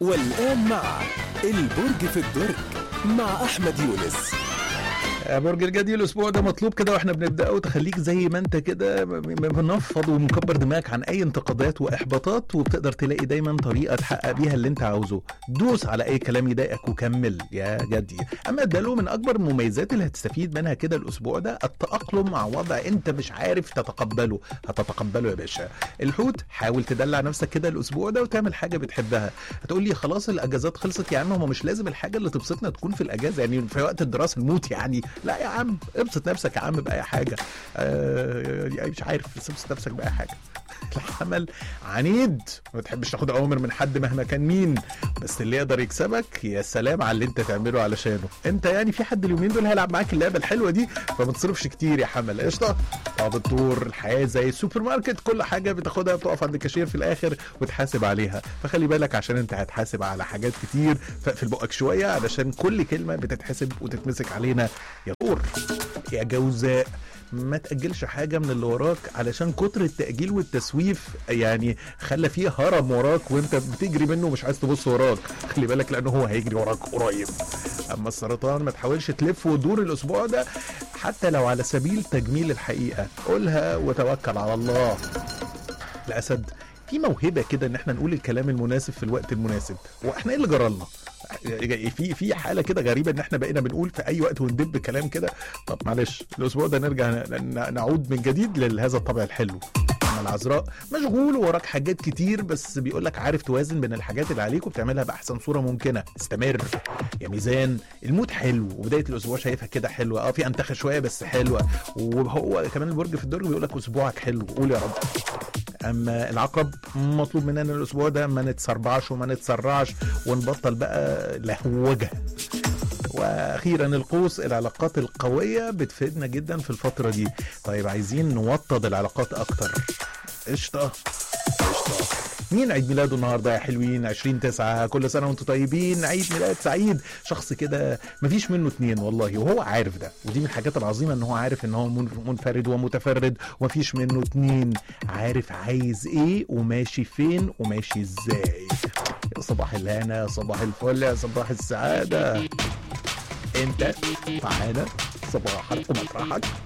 والآن مع البرج في الدرج مع أحمد يونس يا برج الجدي الاسبوع ده مطلوب كده واحنا بنبداه تخليك زي ما انت كده م- م- منفض ومكبر دماغك عن اي انتقادات واحباطات وبتقدر تلاقي دايما طريقه تحقق بيها اللي انت عاوزه دوس على اي كلام يضايقك وكمل يا جدي اما ده له من اكبر المميزات اللي هتستفيد منها كده الاسبوع ده التاقلم مع وضع انت مش عارف تتقبله هتتقبله يا باشا الحوت حاول تدلع نفسك كده الاسبوع ده وتعمل حاجه بتحبها هتقول لي خلاص الاجازات خلصت يا عم هو مش لازم الحاجه اللي تبسطنا تكون في الاجازه يعني في وقت الدراسه نموت يعني لا يا عم ابسط نفسك يا عم باي حاجه آه يعني مش عارف بس ابسط نفسك باي حاجه الحمل عنيد ما تحبش تاخد اوامر من حد مهما كان مين بس اللي يقدر يكسبك يا سلام على اللي انت تعمله علشانه انت يعني في حد اليومين دول هيلعب معاك اللعبه الحلوه دي فما تصرفش كتير يا حمل قشطه طب الدور الحياه زي السوبر ماركت كل حاجه بتاخدها بتقف عند الكاشير في الاخر وتحاسب عليها فخلي بالك عشان انت هتحاسب على حاجات كتير فاقفل بقك شويه علشان كل كلمه بتتحسب وتتمسك علينا يا دور يا جوزاء ما تأجلش حاجة من اللي وراك علشان كتر التأجيل والتسويف يعني خلى فيه هرم وراك وانت بتجري منه ومش عايز تبص وراك خلي بالك لأنه هو هيجري وراك قريب أما السرطان ما تحاولش تلف وتدور الأسبوع ده حتى لو على سبيل تجميل الحقيقة قولها وتوكل على الله الأسد في موهبة كده ان احنا نقول الكلام المناسب في الوقت المناسب واحنا ايه اللي جرالنا في في حاله كده غريبه ان احنا بقينا بنقول في اي وقت وندب كلام كده طب معلش الاسبوع ده نرجع ن- ن- نعود من جديد لهذا الطبع الحلو أما العذراء مشغول وراك حاجات كتير بس بيقول لك عارف توازن بين الحاجات اللي عليك وبتعملها باحسن صوره ممكنه استمر يا ميزان المود حلو وبدايه الاسبوع شايفها كده حلوه اه في انتخه شويه بس حلوه وهو كمان البرج في الدرج بيقول لك اسبوعك حلو قول يا رب اما العقرب مطلوب مننا الاسبوع ده ما نتسربعش وما نتسرعش ونبطل بقى لهوجه واخيرا القوس العلاقات القويه بتفيدنا جدا في الفتره دي طيب عايزين نوطد العلاقات اكتر قشطه قشطه مين عيد ميلاده النهارده يا حلوين 20 9 كل سنه وانتم طيبين عيد ميلاد سعيد شخص كده مفيش منه اتنين والله وهو عارف ده ودي من الحاجات العظيمه ان هو عارف ان هو من- منفرد ومتفرد ومفيش منه اتنين عارف عايز ايه وماشي فين وماشي ازاي يا صباح الهنا يا صباح الفل يا صباح السعاده انت معانا صباحك ومطرحك